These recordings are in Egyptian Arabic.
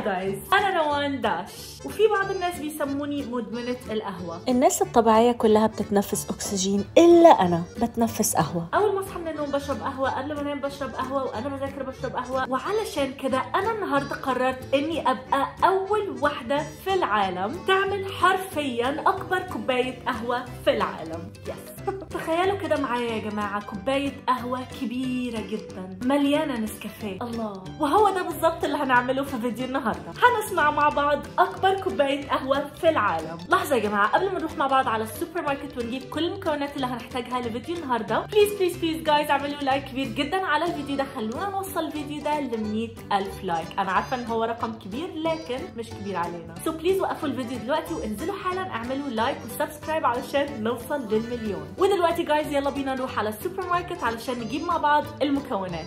جايز انا روان داش وفي بعض الناس بيسموني مدمنة القهوة الناس الطبيعية كلها بتتنفس أكسجين إلا أنا بتنفس قهوة اول ما اصحى من النوم بشرب قهوة قبل ما انام بشرب قهوة وانا بذاكر بشرب قهوة وعلشان كده انا النهاردة قررت اني ابقى اول واحدة في العالم تعمل حرفيا اكبر كوباية قهوة في العالم يس تخيلوا كده معايا يا جماعة كوباية قهوة كبيرة جدا مليانة نسكافيه الله وهو ده بالظبط اللي هنعمله في فيديو النهاردة هنصنع مع بعض أكبر كوباية قهوة في العالم لحظة يا جماعة قبل ما نروح مع بعض على السوبر ماركت ونجيب كل المكونات اللي هنحتاجها لفيديو النهاردة بليز بليز بليز جايز اعملوا لايك كبير جدا على الفيديو ده خلونا نوصل الفيديو ده ل ألف لايك أنا عارفة إن هو رقم كبير لكن مش كبير علينا سو بليز وقفوا الفيديو دلوقتي وانزلوا حالا اعملوا لايك وسبسكرايب علشان نوصل للمليون ودلوقتي جايز يلا بينا نروح على السوبر ماركت علشان نجيب مع بعض المكونات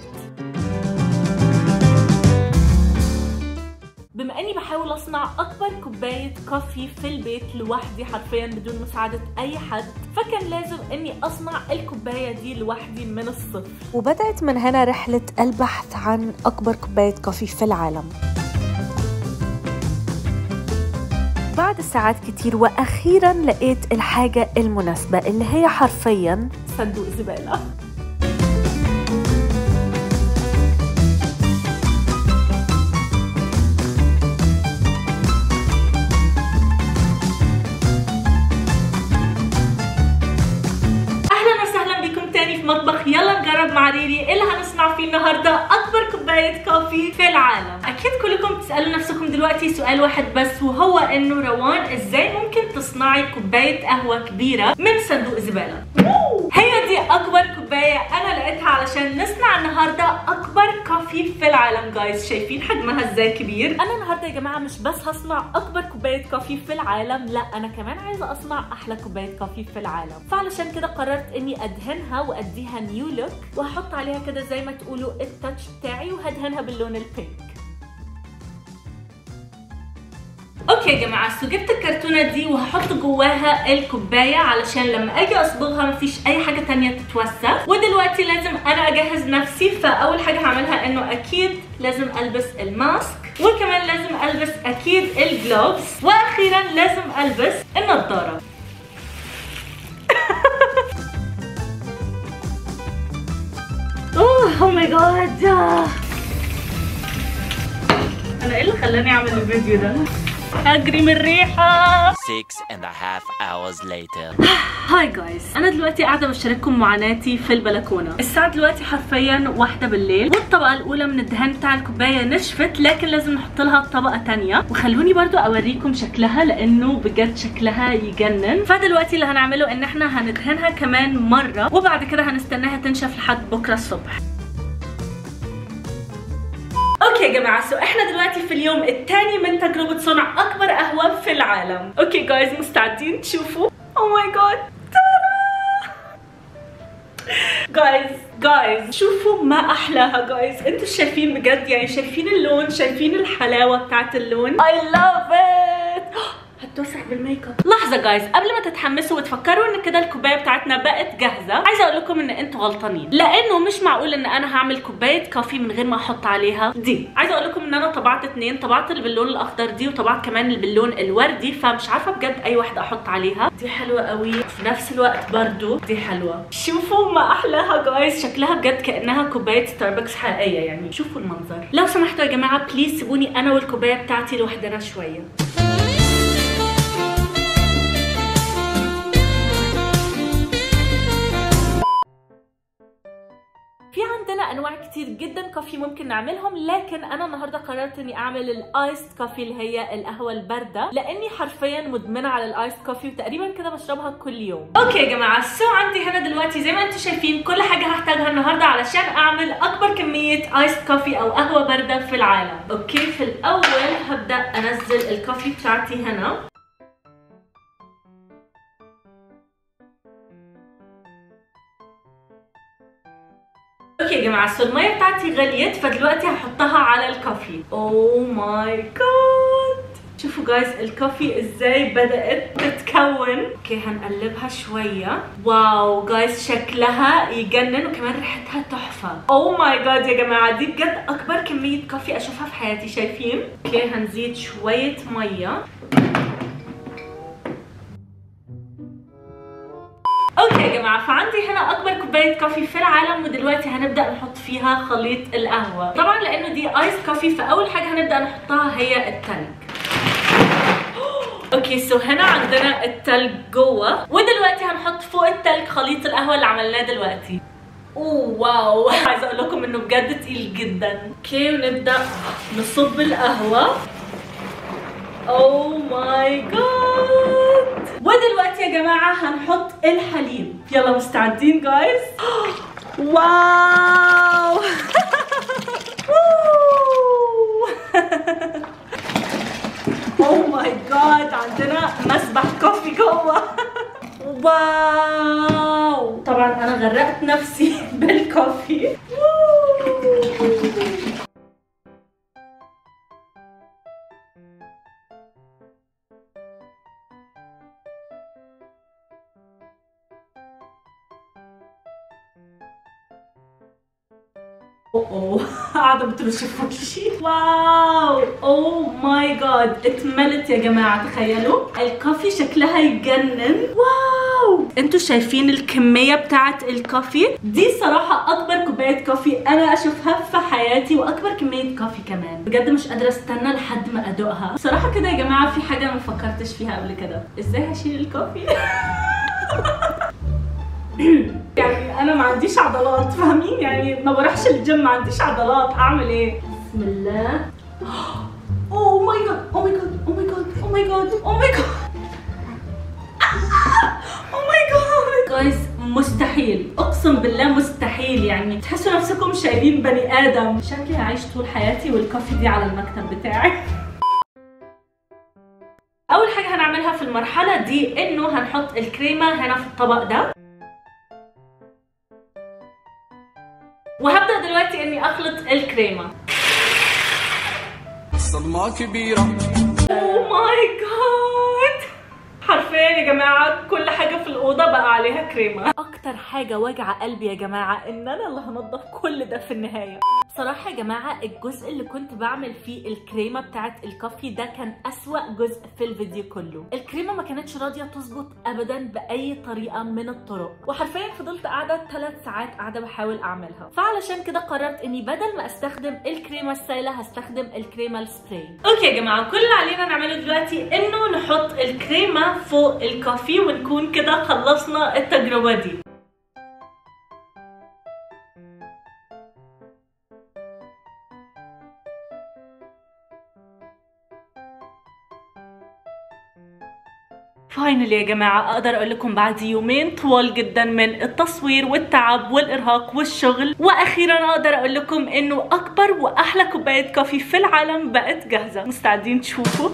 بما اني بحاول اصنع اكبر كوبايه كوفي في البيت لوحدي حرفيا بدون مساعده اي حد فكان لازم اني اصنع الكوبايه دي لوحدي من الصفر وبدأت من هنا رحلة البحث عن أكبر كوباية كوفي في العالم بعد ساعات كتير وأخيرا لقيت الحاجة المناسبة اللي هي حرفيا صندوق زباله اهلا وسهلا بكم تاني في مطبخ يلا نجرب مع ريري اللي هنصنع فيه النهارده اكبر كوبايه كوفي في العالم اكيد كلكم بتسالوا نفسكم دلوقتي سؤال واحد بس وهو انه روان ازاي ممكن تصنعي كوبايه قهوه كبيره من صندوق زباله هي دي اكبر كوبايه انا لقيتها علشان نصنع النهارده اكبر كوفي في العالم جايز شايفين حجمها ازاي كبير انا النهارده يا جماعه مش بس هصنع اكبر كوبايه كوفي في العالم لا انا كمان عايزه اصنع احلى كوبايه كوفي في العالم فعلشان كده قررت اني ادهنها واديها نيو لوك وهحط عليها كده زي ما تقولوا التاتش بتاعي وهدهنها باللون البينك اوكي يا جماعه سو جبت الكرتونه دي وهحط جواها الكوبايه علشان لما اجي اصبغها مفيش اي حاجه تانية تتوسخ ودلوقتي لازم انا اجهز نفسي فاول حاجه هعملها انه اكيد لازم البس الماسك وكمان لازم البس اكيد الجلوفز واخيرا لازم البس النضاره اوه او ماي جاد انا ايه اللي خلاني اعمل الفيديو ده اجري من الريحه Six and a half hours later. هاي جايز انا دلوقتي قاعده بشارككم معاناتي في البلكونه الساعه دلوقتي حرفيا واحدة بالليل والطبقه الاولى من الدهان بتاع الكوبايه نشفت لكن لازم نحط لها طبقه تانية وخلوني برضو اوريكم شكلها لانه بجد شكلها يجنن فدلوقتي اللي هنعمله ان احنا هندهنها كمان مره وبعد كده هنستناها تنشف لحد بكره الصبح اوكي يا جماعه سو احنا دلوقتي في اليوم الثاني من تجربه صنع اكبر قهوه في العالم اوكي جايز مستعدين تشوفوا او ماي جاد جايز جايز شوفوا ما احلاها جايز انتوا شايفين بجد يعني شايفين اللون شايفين الحلاوه بتاعت اللون I love it هتوسع بالميك اب لحظه جايز قبل ما تتحمسوا وتفكروا ان كده الكوبايه بتاعتنا بقت جاهزه عايزه اقول لكم ان انتوا غلطانين لانه مش معقول ان انا هعمل كوبايه كافي من غير ما احط عليها دي عايزه اقول لكم ان انا طبعت اتنين طبعت اللي باللون الاخضر دي وطبعت كمان اللي باللون الوردي فمش عارفه بجد اي واحده احط عليها دي حلوه قوي في نفس الوقت برضو دي حلوه شوفوا ما احلاها جايز شكلها بجد كانها كوبايه ستاربكس حقيقيه يعني شوفوا المنظر لو سمحتوا يا جماعه بليز سيبوني انا والكوبايه بتاعتي لوحدنا شويه في عندنا انواع كتير جدا كوفي ممكن نعملهم لكن انا النهارده قررت اني اعمل الايست كوفي اللي هي القهوه البارده لاني حرفيا مدمنه على الايست كوفي وتقريبا كده بشربها كل يوم اوكي يا جماعه سو عندي هنا دلوقتي زي ما انتم شايفين كل حاجه هحتاجها النهارده علشان اعمل اكبر كميه ايست كوفي او قهوه بارده في العالم اوكي في الاول هبدا انزل الكوفي بتاعتي هنا اوكي يا جماعه سو الميه بتاعتي غليت فدلوقتي هحطها على الكافي اوه ماي جاد شوفوا جايز الكوفي ازاي بدأت تتكون اوكي هنقلبها شوية واو جايز شكلها يجنن وكمان ريحتها تحفة او ماي جاد يا جماعة دي بجد اكبر كمية كوفي اشوفها في حياتي شايفين اوكي هنزيد شوية مية اوكي يا جماعه فعندي هنا اكبر كوبايه كوفي في العالم ودلوقتي هنبدا نحط فيها خليط القهوه طبعا لانه دي ايس كوفي فاول حاجه هنبدا نحطها هي التلج اوكي سو هنا عندنا التلج جوه ودلوقتي هنحط فوق التلج خليط القهوه اللي عملناه دلوقتي اوه واو عايزه اقول لكم انه بجد تقيل جدا اوكي ونبدا نصب القهوه اوه ماي جاد ودلوقتي يا جماعه هنحط الحليب يلا مستعدين جايز واو اوه ماي جاد عندنا مسبح كوفي جوه واو طبعا انا غرقت نفسي بالكوفي اوه قاعده بترش في وشي واو اوه ماي جاد اتملت يا جماعه تخيلوا الكوفي شكلها يجنن واو انتوا شايفين الكميه بتاعه الكوفي دي صراحه اكبر كوبايه كوفي انا اشوفها في حياتي واكبر كميه كوفي كمان بجد مش قادره استنى لحد ما ادوقها بصراحه كده يا جماعه في حاجه ما فكرتش فيها قبل كده ازاي هشيل الكوفي يعني انا ما عنديش عضلات فاهمين يعني ما بروحش الجيم ما عنديش عضلات اعمل ايه بسم الله اوه ماي جاد اوه ماي جاد اوه ماي جاد اوه ماي جاد اوه ماي جاد اوه ماي جاد جايز مستحيل اقسم بالله مستحيل يعني تحسوا نفسكم شايلين بني ادم شكلي هعيش طول حياتي والكوفي دي على المكتب بتاعي اول حاجه هنعملها في المرحله دي انه هنحط الكريمه هنا في الطبق ده وهبدا دلوقتي اني اخلط الكريمه صدمة كبيرة اوه ماي جاد حرفيا يا جماعه كل حاجه في الاوضه بقى عليها كريمه اكتر حاجه وجع قلبي يا جماعه ان انا اللي هنضف كل ده في النهايه بصراحه يا جماعه الجزء اللي كنت بعمل فيه الكريمه بتاعت الكافي ده كان اسوا جزء في الفيديو كله الكريمه ما كانتش راضيه تظبط ابدا باي طريقه من الطرق وحرفيا فضلت قاعده ثلاث ساعات قاعده بحاول اعملها فعلشان كده قررت اني بدل ما استخدم الكريمه السائله هستخدم الكريمه السبراي اوكي يا جماعه كل اللي علينا نعمله دلوقتي انه نحط الكريمه فوق الكافي ونكون كده خلصنا التجربه دي فاينلي يا جماعة أقدر أقول لكم بعد يومين طوال جدا من التصوير والتعب والإرهاق والشغل وأخيرا أقدر أقول لكم إنه أكبر وأحلى كوباية كوفي في العالم بقت جاهزة مستعدين تشوفوا؟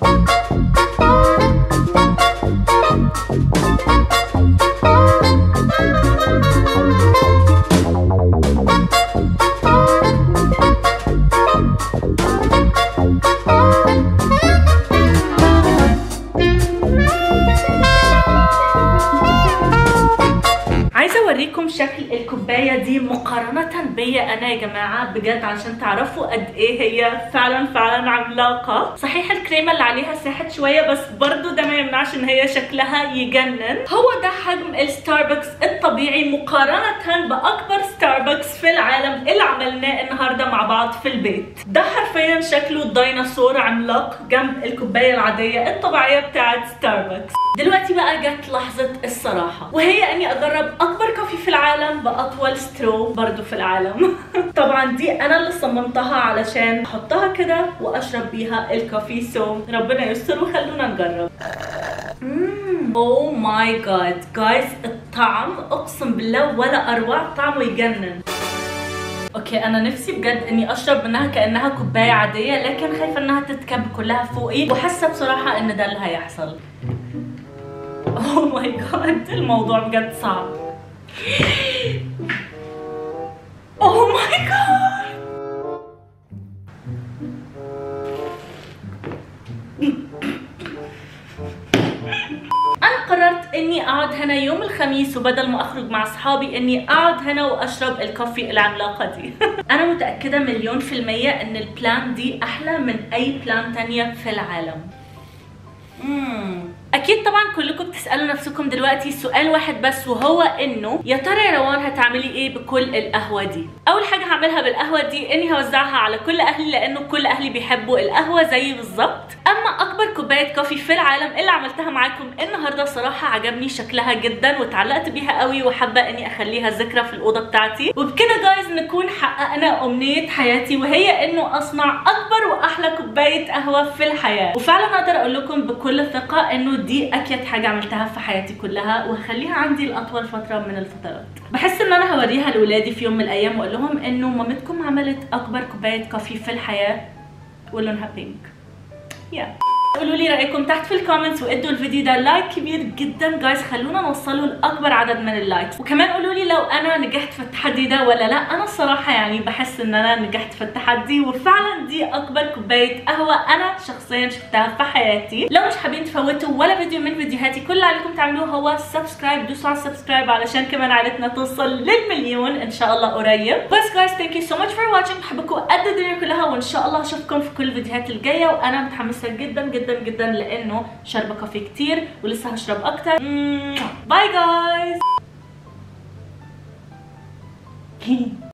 عايزه اوريكم شكل الكوبايه دي مقارنه بيا انا يا جماعه بجد عشان تعرفوا قد ايه هي فعلا فعلا عملاقه صحيح الكريمه اللي عليها ساحت شويه بس برضو ده ما يمنعش ان هي شكلها يجنن هو ده حجم الستاربكس الطبيعي مقارنه باكبر ستاربكس في العالم اللي عملناه النهارده مع بعض في البيت ده حرفيا شكله ديناصور عملاق جنب الكوبايه العاديه الطبيعيه بتاعت ستاربكس دلوقتي بقى جت لحظه الصراحه وهي اني اجرب اكبر كوفي في العالم باطول سترو برضو في العالم طبعا دي انا اللي صممتها علشان احطها كده واشرب بيها الكوفي سو ربنا يستر وخلونا نجرب اوه ماي جاد جايز الطعم اقسم بالله ولا اروع طعمه يجنن اوكي انا نفسي بجد اني اشرب منها كانها كوبايه عاديه لكن خايفه انها تتكب كلها فوقي وحاسه بصراحه ان ده اللي هيحصل اوه ماي جاد الموضوع بجد صعب اوه ماي جاد الخميس وبدل ما اخرج مع اصحابي اني اقعد هنا واشرب الكوفي العملاقه دي انا متاكده مليون في الميه ان البلان دي احلى من اي بلان تانية في العالم مم. اكيد طبعا كلكم بتسالوا نفسكم دلوقتي سؤال واحد بس وهو انه يا ترى يا روان هتعملي ايه بكل القهوه دي اول حاجه هعملها بالقهوه دي اني هوزعها على كل اهلي لانه كل اهلي بيحبوا القهوه زيي بالظبط اما اكبر كوبايه كوفي في العالم اللي عملتها معاكم النهارده صراحه عجبني شكلها جدا واتعلقت بيها قوي وحابه اني اخليها ذكرى في الاوضه بتاعتي وبكده جايز نكون حققنا امنيه حياتي وهي انه اصنع اكبر واحلى كوبايه قهوه في الحياه وفعلا اقدر اقول لكم بكل ثقه انه دي اكيد حاجه عملتها في حياتي كلها وهخليها عندي لاطول فتره من الفترات بحس ان انا هوريها لاولادي في يوم من الايام واقول لهم انه مامتكم عملت اكبر كوبايه كوفي في الحياه ولونها بينك يا قولوا لي رايكم تحت في الكومنتس وادوا الفيديو ده لايك كبير جدا جايز خلونا نوصله لاكبر عدد من اللايكس وكمان قولوا لي لو انا نجحت في التحدي ده ولا لا انا الصراحه يعني بحس ان انا نجحت في التحدي وفعلا دي اكبر كوبايه قهوه انا شخصيا شفتها في حياتي لو مش حابين تفوتوا ولا فيديو من فيديوهاتي كل اللي عليكم تعملوه هو سبسكرايب دوسوا على السبسكرايب علشان كمان عائلتنا توصل للمليون ان شاء الله قريب بس جايز ثانك يو سو ماتش فور واتشنج بحبكم قد الدنيا كلها وان شاء الله اشوفكم في كل الفيديوهات الجايه وانا متحمسه جدا جدا جدا لانه شاربه كافي كتير ولسه هشرب اكتر باي جايز